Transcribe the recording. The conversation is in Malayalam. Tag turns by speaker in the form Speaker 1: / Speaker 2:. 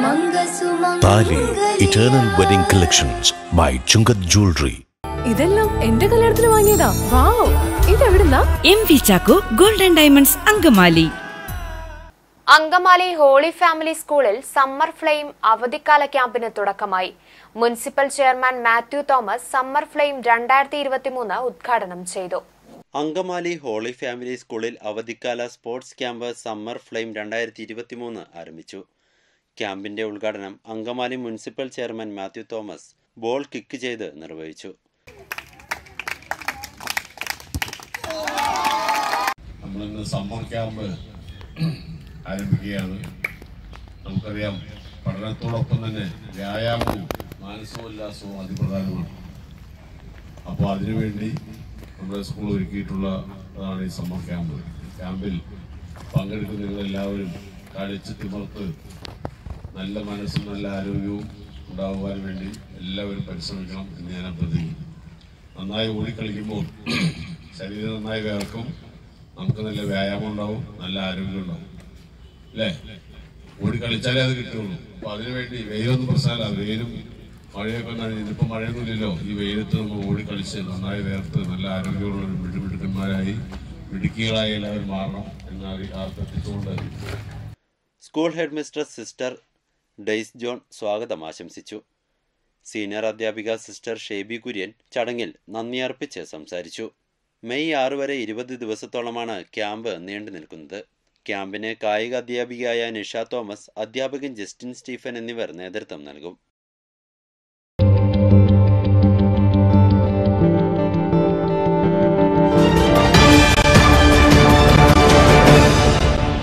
Speaker 1: താലി eternal wedding collections by Chungath jewellery
Speaker 2: ഇതെല്ലാം എന്റെ കല്യാണത്തിന് വാങ്ങിയതാ വാവ് ഇതെവിടുന്നാ
Speaker 3: M V Chacko golden diamonds Angamaly
Speaker 4: Angamaly holy family സ്കൂളിൽ സമ്മർ ഫ്ലെയിം അവധിക്കാല ക്യാമ്പിന് തുടക്കമായി municipal chairman Mathew Thomas summer flame രണ്ടായിരത്തി ഇരുപത്തിമൂന്ന് ഉദ്ഘാടനം ചെയ്തു
Speaker 5: അങ്കമാലി ഹോളി ഫാമിലി സ്കൂളിൽ അവധിക്കാല സ്പോർട്സ് ക്യാമ്പ് സമ്മർ ഫ്ലെയിം രണ്ടായിരത്തി ഇരുപത്തിമൂന്ന് ആരംഭിച്ചു ക്യാമ്പിന്റെ ഉദ്ഘാടനം Angamaly municipal chairman Mathew Thomas ball kick ചെയ്ത് നിർവഹിച്ചു
Speaker 6: നമ്മളിന്ന് സമ്മർ ക്യാമ്പ് ആരംഭിക്കുകയാണ് നമുക്കറിയാം പഠനത്തോടൊപ്പം തന്നെ വ്യായാമവും മാനസികോല്ലാസവും അതിപ്രധാനമാണ് അപ്പോൾ അതിനുവേണ്ടി നമ്മുടെ സ്കൂൾ ഒരുക്കിയിട്ടുള്ളതാണ് ഈ സമ്മർ ക്യാമ്പ് ക്യാമ്പിൽ പങ്കെടുക്കുന്ന നിങ്ങളെല്ലാവരും കളിച്ച് തിമർത്ത് നല്ല മനസ്സും നല്ല ആരോഗ്യവും ഉണ്ടാകുവാൻ വേണ്ടി എല്ലാവരും പരിശ്രമിക്കണം എന്ന് ഞാൻ അഭ്യർത്ഥിക്കുന്നു നന്നായി ഓടിക്കളിക്കുമ്പോൾ ശരീരം നന്നായി വേർക്കും നമുക്ക് നല്ല വ്യായാമം ഉണ്ടാവും നല്ല ആരോഗ്യം ഉണ്ടാവും അല്ലേ ഓടി കളിച്ചാലേ അത് കിട്ടുള്ളൂ അപ്പൊ അതിനുവേണ്ടി വെയിലൊന്നും പ്രശ്നമല്ല വെയിലും മഴയൊക്കെ കഴിഞ്ഞ് ഇതിപ്പോ മഴയൊന്നുമില്ലല്ലോ ഈ വെയിലത്ത് നമ്മൾ ഓടി കളിച്ച് നന്നായി വേർത്ത് നല്ല ആരോഗ്യമുള്ള മിടുമിടുക്കന്മാരായി മിടുക്കികളായി എല്ലാവരും മാറണം എന്ന് അർത്ഥിച്ചുകൊണ്ട്
Speaker 5: school head mistress sister Daisy John സ്വാഗതം ആശംസിച്ചു സീനിയർ അധ്യാപിക സിസ്റ്റർ ഷേബി കുര്യൻ ചടങ്ങിൽ നന്ദി അർപ്പിച്ച് സംസാരിച്ചു മെയ് ആറ് വരെ ഇരുപത് ദിവസത്തോളമാണ് ക്യാമ്പ് നീണ്ടു നിൽക്കുന്നത് ക്യാമ്പിന് കായിക അധ്യാപികയായ നിഷ തോമസ് അധ്യാപകൻ ജസ്റ്റിൻ സ്റ്റീഫൻ എന്നിവർ നേതൃത്വം നൽകും